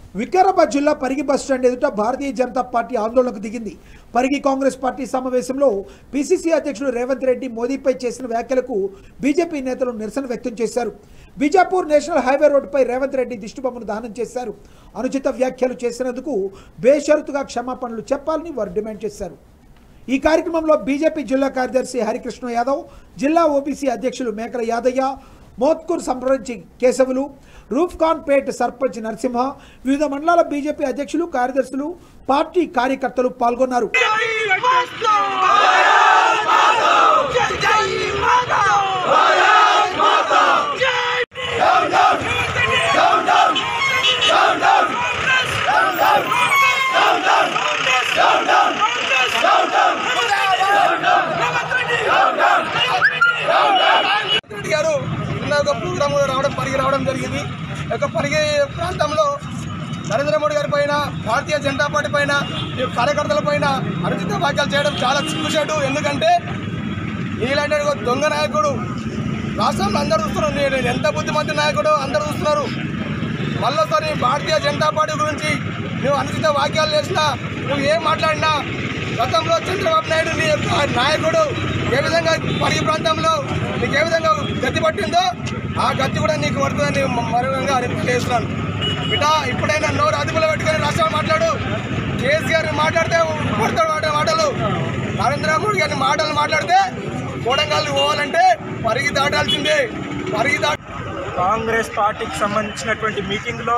వికారాబాద్ జిల్లా పరిగి బస్టాండ్ ఎదుట భారతీయ జనతా పార్టీ ఆందోళనకు దిగింది పరిగి కాంగ్రెస్ పార్టీ సమావేశంలో పిసిసి అధ్యక్షుడు రేవంత్ రెడ్డి మోదీపై చేసిన వ్యాఖ్యలకు బీజేపీ నేతలు నిరసన వ్యక్తం చేశారు బీజాపూర్ నేషనల్ హైవే రోడ్డుపై రేవంత్ రెడ్డి దిష్టిబొమ్మను దానం చేశారు అనుచిత వ్యాఖ్యలు చేసినందుకు బేషరతుగా క్షమాపణలు చెప్పాలని వారు డిమాండ్ చేశారు ఈ కార్యక్రమంలో బీజేపీ జిల్లా కార్యదర్శి హరికృష్ణ యాదవ్ జిల్లా ఓబీసీ అధ్యక్షులు మేకల యాదయ్య మోత్కూర్ సంప్రదించి కేశవులు రూఫ్ఖాన్ పేట్ సర్పంచ్ నరసింహ వివిధ మండలాల బీజేపీ అధ్యక్షులు కార్యదర్శులు పార్టీ కార్యకర్తలు పాల్గొన్నారు రెడ్డి గారు నిన్న ఒక ప్రోగ్రామ్ రావడం పరిగి రావడం జరిగింది ఈ యొక్క పరిగి ప్రాంతంలో నరేంద్ర మోడీ గారి పైన భారతీయ జనతా పార్టీ పైన ఈ కార్యకర్తల పైన అనుచిత వ్యాఖ్యలు చేయడం చాలా సిగ్గుచేటు ఎందుకంటే నీలాంటి ఒక దొంగ నాయకుడు రాష్ట్రంలో అందరూ చూస్తున్నారు నేను నేను ఎంత బుద్ధిమంతి నాయకుడు అందరూ చూస్తున్నారు మళ్ళొకసారి భారతీయ జనతా పార్టీ గురించి నువ్వు అనుచిత వాక్యాలు చేసినా నువ్వు ఏం మాట్లాడినా గతంలో చంద్రబాబు నాయుడు నీ యొక్క నాయకుడు ఏ విధంగా పరిగి ప్రాంతంలో నీకు ఏ విధంగా గతి పట్టిందో ఆ గతి కూడా నీకు పడుతుందని మరుగంగా తెలియజేస్తున్నాను బిడ్డ ఇప్పుడైనా నోరు అదుపులో పెట్టుకొని రాష్ట్రాలు మాట్లాడు కేసీఆర్ మాట్లాడితే పడతాడు వాడే మాటలు నరేంద్ర మోడీ గారిని మాటలు మాట్లాడితే కోడంగాలు పోవాలంటే పరిగి దాటాల్సిందే పరిగి దాటి కాంగ్రెస్ పార్టీకి సంబంధించినటువంటి మీటింగ్లో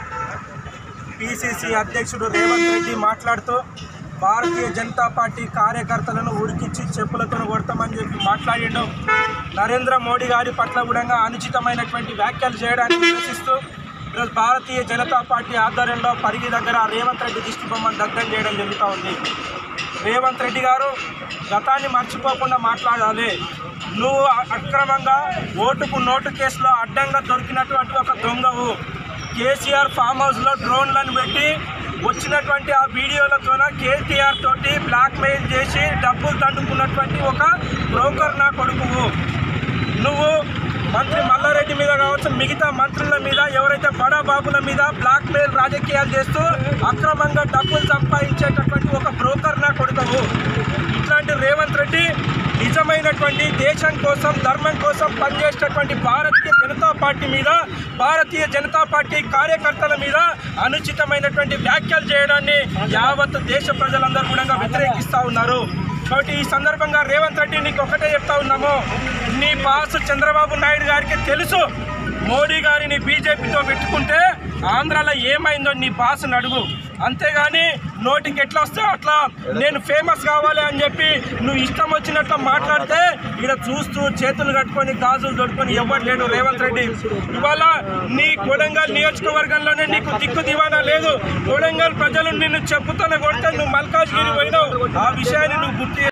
పిసిసి అధ్యక్షుడు రేవంత్ రెడ్డి మాట్లాడుతూ భారతీయ జనతా పార్టీ కార్యకర్తలను ఉరికించి చెప్పులతో కొడతామని చెప్పి మాట్లాడిండు నరేంద్ర మోడీ గారి పట్ల కూడా అనుచితమైనటువంటి వ్యాఖ్యలు చేయడానికి నిరసిస్తూ ఈరోజు భారతీయ జనతా పార్టీ ఆధ్వర్యంలో పరిగి దగ్గర రేవంత్ రెడ్డి దిష్టి బొమ్మను దగ్ధం చేయడం జరుగుతూ ఉంది రేవంత్ రెడ్డి గారు గతాన్ని మర్చిపోకుండా మాట్లాడాలి నువ్వు అ- అక్రమంగా ఓటుకు నోటు కేసులో అడ్డంగా దొరికినటువంటి ఒక దొంగవు కేసీఆర్ ఫామ్ హౌస్లో డ్రోన్లను పెట్టి వచ్చినటువంటి ఆ వీడియోలతోన కేటీఆర్ తోటి బ్లాక్మెయిల్ చేసి డబ్బులు దండుకున్నటువంటి ఒక బ్రోకర్ నా కొడుకువు నువ్వు మంత్రి మల్లారెడ్డి మీద కావచ్చు మిగతా మంత్రుల మీద ఎవరైతే బడా బాబుల మీద బ్లాక్ మెయిల్ రాజకీయాలు చేస్తూ అక్రమంగా డబ్బులు సంపాదించేటటువంటి ఒక బ్రోకర్ నా కొడుకవు ఇట్లాంటి రేవంత్ రెడ్డి నిజమైనటువంటి దేశం కోసం ధర్మం కోసం పనిచేసేటటువంటి భారతీయ జనతా పార్టీ మీద భారతీయ జనతా పార్టీ కార్యకర్తల మీద అనుచితమైనటువంటి వ్యాఖ్యలు చేయడాన్ని యావత్ దేశ ప్రజలందరూ కూడా వ్యతిరేకిస్తూ ఉన్నారు కాబట్టి ఈ సందర్భంగా రేవంత్ రెడ్డి నీకు ఒకటే చెప్తా ఉన్నాము నీ బాస్ చంద్రబాబు నాయుడు గారికి తెలుసు మోడీ గారిని బీజేపీతో పెట్టుకుంటే ఆంధ్రాలో ఏమైందో నీ బాస్ని అడుగు అంతేగాని నోటికి ఎట్లా వస్తే అట్లా నేను ఫేమస్ కావాలి అని చెప్పి నువ్వు ఇష్టం వచ్చినట్లు మాట్లాడితే ఇక్కడ చూస్తూ చేతులు కట్టుకొని గాజులు దొడుకొని ఎవరు లేడు రేవంత్ రెడ్డి ఇవాళ నీ కొడంగల్ నియోజకవర్గంలోనే నీకు దిక్కు దివానా లేదు కొడంగల్ ప్రజలు నిన్ను చెప్పుతూనే కొడితే నువ్వు మల్కాజ్గిరి పోయినావు ఆ విషయాన్ని నువ్వు గుర్తు